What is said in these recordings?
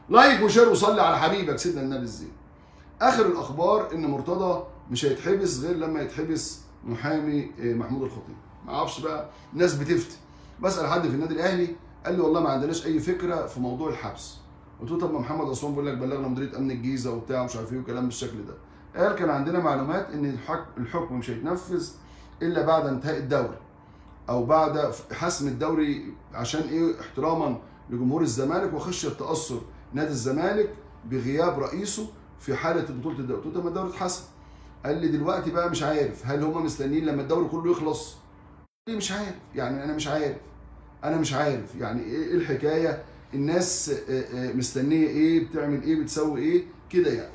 لايك وشير وصلي على حبيبك سيدنا النبي الزين اخر الاخبار ان مرتضى مش هيتحبس غير لما يتحبس محامي آه، محمود الخطيب ما اعرفش بقى ناس بتفتي بسال حد في النادي الاهلي قال لي والله ما عندناش اي فكره في موضوع الحبس قلت له طب ما محمد اسوان بيقول لك بلغنا مديريه امن الجيزه وبتاع ومش عارف ايه وكلام بالشكل ده قال كان عندنا معلومات ان الحك- الحكم مش هيتنفذ الا بعد انتهاء الدوري او بعد حسم الدوري عشان ايه احتراما لجمهور الزمالك وخشيه تاثر نادي الزمالك بغياب رئيسه في حاله بطوله الدوري قلت له طب ما الدوري اتحسم قال لي دلوقتي بقى مش عارف هل هم مستنيين لما الدوري كله يخلص قال لي مش عارف يعني انا مش عارف انا مش عارف يعني ايه إيه الحكايه الناس آه، آه، مستنيه ايه بتعمل ايه بتسوي ايه كده يعني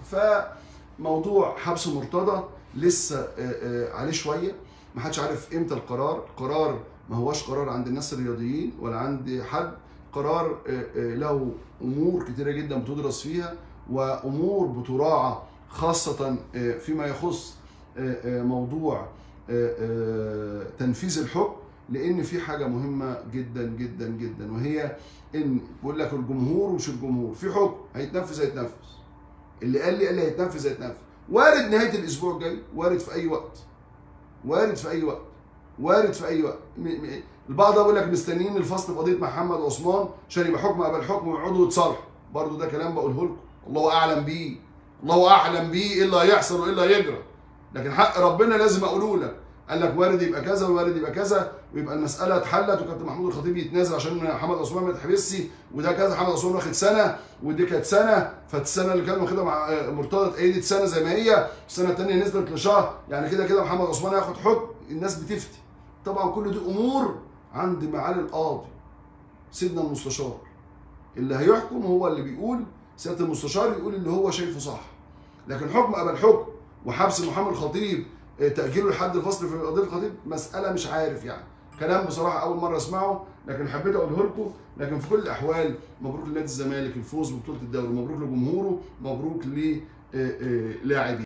فموضوع حبس مرتضى لسه آه، آه، عليه شويه ما حدش عارف امتى القرار قرار ما هوش قرار عند الناس الرياضيين ولا عند حد قرار آه، آه، له امور كتيره جدا بتدرس فيها وامور بتراعى خاصه آه، فيما يخص آه، آه، موضوع آه، آه، تنفيذ الحكم لان في حاجه مهمه جدا جدا جدا وهي ان بيقول لك الجمهور ومش الجمهور في حكم هيتنفذ هيتنفذ اللي قال لي قال لي هيتنفذ هيتنفذ وارد نهايه الاسبوع الجاي وارد في اي وقت وارد في اي وقت وارد في اي وقت م- م- البعض بيقول لك مستنيين الفصل في قضيه محمد عثمان عشان يبقى حكم قبل حكم ويقعدوا يتصالحوا برضه ده كلام بقوله لكم الله اعلم بيه الله اعلم بيه ايه اللي هيحصل وايه اللي هيجرى لكن حق ربنا لازم اقوله لك قال لك وارد يبقى كذا ووارد يبقى كذا ويبقى المساله اتحلت وكابتن محمود الخطيب يتنازل عشان محمد عثمان ما يتحبسش وده كذا محمد عثمان واخد سنه ودي كانت سنه فالسنه اللي كان واخدها مع آه، مرتضى اتأيدت سنه زي ما هي السنه الثانيه نزلت لشهر يعني كده كده محمد عثمان هياخد حكم الناس بتفتي طبعا كل دي امور عند معالي القاضي سيدنا المستشار اللي هيحكم هو اللي بيقول سياده المستشار يقول اللي هو شايفه صح لكن حكم قبل حكم وحبس محمد الخطيب آه، تاجيله لحد الفصل في قضيه الخطيب مساله مش عارف يعني كلام بصراحه اول مره اسمعه لكن حبيت اقوله لكم لكن في كل الاحوال مبروك لنادي الزمالك الفوز ببطوله الدوري مبروك لجمهوره مبروك للاعبين